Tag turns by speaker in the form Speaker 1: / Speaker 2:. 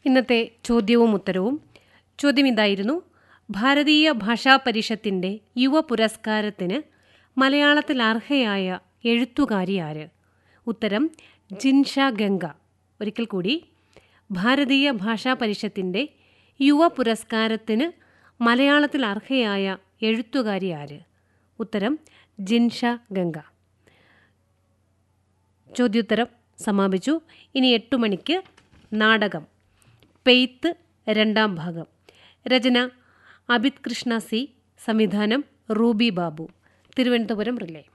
Speaker 1: ഇന്നത്തെ ചോദ്യവും ഉത്തരവും ചോദ്യം ഇതായിരുന്നു ഭാരതീയ ഭാഷാ പരിഷത്തിന്റെ യുവ പുരസ്കാരത്തിന് മലയാളത്തിൽ അർഹയായ എഴുത്തുകാരി ആര് ഉത്തരം ജിൻഷ ഗംഗ ഒരിക്കൽ കൂടി ഭാരതീയ ഭാഷാ പരിഷത്തിന്റെ യുവ പുരസ്കാരത്തിന് മലയാളത്തിൽ അർഹയായ എഴുത്തുകാരി ആര് ഉത്തരം ജിൻഷ ഗംഗ ചോദ്യോത്തരം സമാപിച്ചു ഇനി എട്ടു മണിക്ക് നാടകം പെയ്ത്ത് രണ്ടാം ഭാഗം രചന അഭിത് കൃഷ്ണ സി സംവിധാനം റൂബി ബാബു തിരുവനന്തപുരം റിലേ